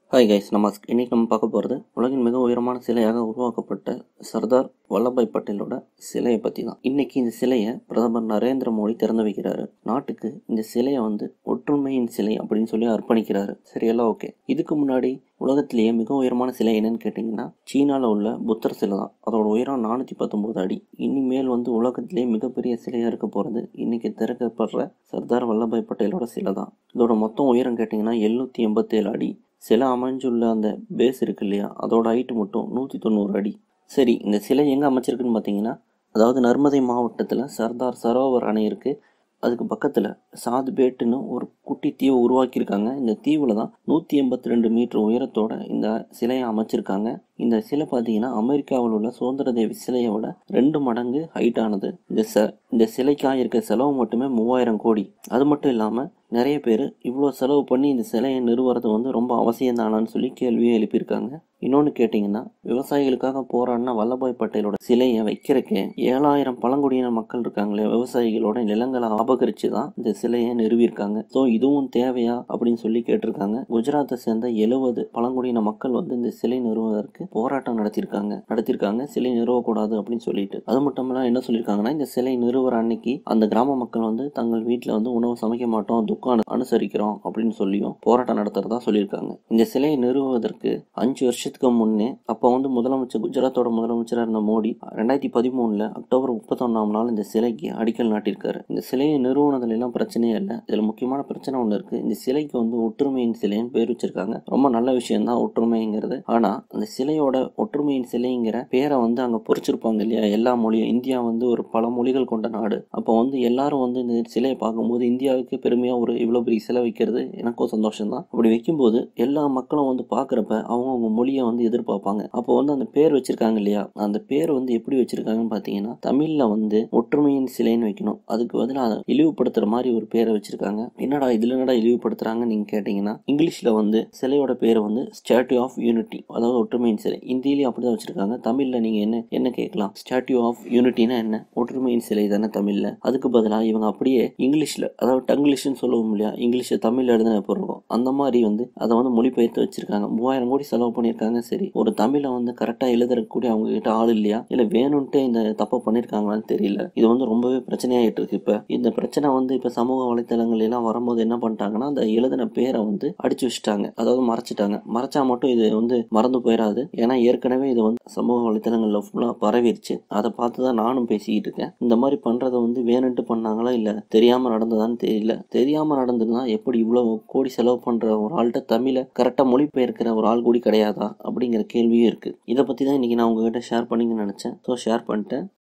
hi guys நமஸ்க் இன்னைக்கு நம்ம பார்க்க போகிறது உலகின் மிக உயரமான சிலையாக உருவாக்கப்பட்ட சர்தார் வல்லபாய் பட்டேலோட சிலையை பற்றி தான் இன்னைக்கு இந்த சிலையை பிரதமர் நரேந்திர மோடி திறந்து வைக்கிறாரு நாட்டுக்கு இந்த சிலையை வந்து ஒற்றுமையின் சிலை அப்படின்னு சொல்லி அர்ப்பணிக்கிறாரு சரியெல்லாம் ஓகே இதுக்கு முன்னாடி உலகத்திலேயே மிக உயரமான சிலை என்னன்னு கேட்டிங்கன்னா சீனாவில் உள்ள புத்தர் சிலை தான் அதோட உயரம் நானூற்றி பத்தொம்போது அடி இனிமேல் வந்து உலகத்திலேயே மிகப்பெரிய சிலையாக இருக்க போகிறது இன்னைக்கு திறக்கப்படுற சர்தார் வல்லபாய் பட்டேலோட சிலை தான் இதோட மொத்தம் உயரம் கேட்டிங்கன்னா எழுநூற்றி எண்பத்தேழு அடி சிலை அமைஞ்சுள்ள அந்த பேஸ் இருக்கு இல்லையா அதோட ஹைட்டு மட்டும் நூற்றி தொண்ணூறு அடி சரி இந்த சிலை எங்கே அமைச்சிருக்குன்னு பார்த்தீங்கன்னா அதாவது நர்மதை மாவட்டத்தில் சர்தார் சரோவர் அணை இருக்குது அதுக்கு பக்கத்தில் சாதுபேட்டுன்னு ஒரு குட்டி தீவை உருவாக்கியிருக்காங்க இந்த தீவில் தான் நூற்றி எண்பத்தி ரெண்டு மீட்டர் உயரத்தோட இந்த சிலையை அமைச்சிருக்காங்க இந்த சிலை பார்த்தீங்கன்னா அமெரிக்காவில் உள்ள சுதந்திர தேவி சிலையை விட ரெண்டு மடங்கு ஹைட் ஆனது இந்த ச இந்த சிலைக்காக இருக்க செலவு மட்டுமே மூவாயிரம் கோடி அது மட்டும் இல்லாமல் நிறைய பேர் இவ்வளோ செலவு பண்ணி இந்த சிலையை நிறுவுறது வந்து ரொம்ப அவசியம் தானான்னு சொல்லி கேள்வியை எழுப்பியிருக்காங்க இன்னொன்று கேட்டிங்கன்னா விவசாயிகளுக்காக போராடின வல்லபாய் பட்டேலோட சிலையை வைக்கிறக்கே ஏழாயிரம் பழங்குடியின மக்கள் இருக்காங்களே விவசாயிகளோட நிலங்களை அபகரித்து தான் இந்த சிலையை நிறுவியிருக்காங்க ஸோ இதுவும் தேவையா அப்படின்னு சொல்லி கேட்டிருக்காங்க குஜராத்தை சேர்ந்த எழுபது பழங்குடியின மக்கள் வந்து இந்த சிலை நிறுவுவதற்கு போராட்டம் நடத்தியிருக்காங்க நடத்தியிருக்காங்க சிலை நிறுவக்கூடாது அப்படின்னு சொல்லிட்டு அது மட்டும் இல்லாமல் என்ன சொல்லியிருக்காங்கன்னா இந்த சிலை நிறுவற அன்னைக்கு அந்த கிராம மக்கள் வந்து தங்கள் வீட்டில் வந்து உணவு சமைக்க மாட்டோம் துக்கம் அனு- அனுசரிக்கிறோம் அப்படின்னு சொல்லியும் போராட்டம் நடத்துறதா சொல்லியிருக்காங்க இந்த சிலையை நிறுவுவதற்கு அஞ்சு வருஷத்துக்கு முன்னே அப்போ வந்து முதலமைச்சர் குஜராத்தோட முதலமைச்சராக இருந்த மோடி ரெண்டாயிரத்தி பதிமூணுல அக்டோபர் முப்பத்தொன்னாம் நாள் இந்த சிலைக்கு அடிக்கல் நாட்டியிருக்காரு இந்த சிலையை நிறுவனதுல எல்லாம் பிரச்சனையே இல்லை இதுல முக்கியமான பிரச்சனை ஒன்று இருக்கு இந்த சிலைக்கு வந்து ஒற்றுமையின் சிலைன்னு பேர் வச்சிருக்காங்க ரொம்ப நல்ல விஷயம் தான் ஒற்றுமைங்கிறது ஆனா அந்த சிலையோட ஒற்றுமையின் சிலைங்கிற பேரை வந்து அங்க பொறிச்சிருப்பாங்க இல்லையா எல்லா மொழியும் இந்தியா வந்து ஒரு பல மொழிகள் கொண்ட நாடு அப்போ வந்து எல்லாரும் வந்து இந்த சிலையை பார்க்கும்போது இந்தியாவுக்கு பெருமையா ஒரு இவ்வளவு பெரிய சிலை வைக்கிறது எனக்கும் சந்தோஷம் தான் அப்படி வைக்கும்போது எல்லா மக்களும் வந்து பார்க்குறப்ப அவங்கவுங்க மொழியை வந்து எதிர்பார்ப்பாங்க அப்போ வந்து அந்த பேர் வச்சிருக்காங்க இல்லையா அந்த பேர் வந்து எப்படி வச்சிருக்காங்கன்னு பார்த்தீங்கன்னா தமிழ்ல வந்து ஒற்றுமையின் சிலைன்னு வைக்கணும் அதுக்கு பதிலாக இழிவுபடுத்துற மாதிரி ஒரு பேரை வச்சிருக்காங்க என்னடா இதுல என்னடா இழிவுபடுத்துறாங்க நீங்க கேட்டீங்கன்னா இங்கிலீஷ்ல வந்து சிலையோட பேர் வந்து ஸ்டாட்யூ ஆஃப் யூனிட்டி அதாவது ஒற்றுமையின் சிலை இந்தியிலையும் அப்படிதான் வச்சிருக்காங்க தமிழ்ல நீங்க என்ன என்ன கேட்கலாம் ஸ்டாட்யூ ஆஃப் யூனிட்டினா என்ன ஒற்றுமையின் சிலை தானே தமிழ்ல அதுக்கு பதிலாக இவங்க அப்படியே இங்கிலீஷ்ல அதாவது டங்கிலீஷ்னு சொல்லுவோம் இல்லையா இங்கிலீஷை தமிழ்ல எழுதின எப்படி இருக்கும் அந்த மாதிரி வந்து அதை வந்து மொழிபெயர்த்து வச்சிருக்காங்க மூவாயிரம் கோடி செலவு பண்ணியிருக்காங்க சரி ஒரு தமிழை வந்து கரெக்டா எழுதுறக்கூடிய அவங்க கிட்ட ஆள் இல்லையா இல்ல வேணும்ட்டு இந்த தப்பை பண்ணிருக்காங்களான்னு தெரியல இது வந்து ரொம்பவே பிரச்சனையாயிட்டு இருக்கு இப்ப இந்த பிரச்சனை வந்து இப்ப சமூக வலைத்தளங்கள் எல்லாம் வரும்போது என்ன பண்ணிட்டாங்கன்னா அந்த எழுதின பேரை வந்து அடிச்சு வச்சுட்டாங்க அதாவது மறைச்சிட்டாங்க மறைச்சா மட்டும் இது வந்து மறந்து போயிடாது ஏன்னா ஏற்கனவே இது வந்து சமூக வலைத்தளங்கள்ல ஃபுல்லா பரவிருச்சு அதை பார்த்து தான் நானும் பேசிக்கிட்டு இருக்கேன் இந்த மாதிரி பண்றதை வந்து வேணும்ட்டு பண்ணாங்களா இல்ல தெரியாம நடந்ததான்னு தெரியல தெரியாம நடந்ததுன்னா எப்படி இவ்வளவு கோடி செலவு பண்ற ஒரு ஆள்கிட்ட தமிழை கரெக்டா மொழிபெயர்க்கிற ஒரு ஆள் கூடி கிடையாதா அப்படிங்கிற கேள்வியும் இருக்கு இதை பத்தி தான் இன்னைக்கு நான் உங்ககிட்ட ஷேர் பண்ணிக்கணும்னு நினைச்சேன் ஸோ ஷேர் பண்ணிட்டேன்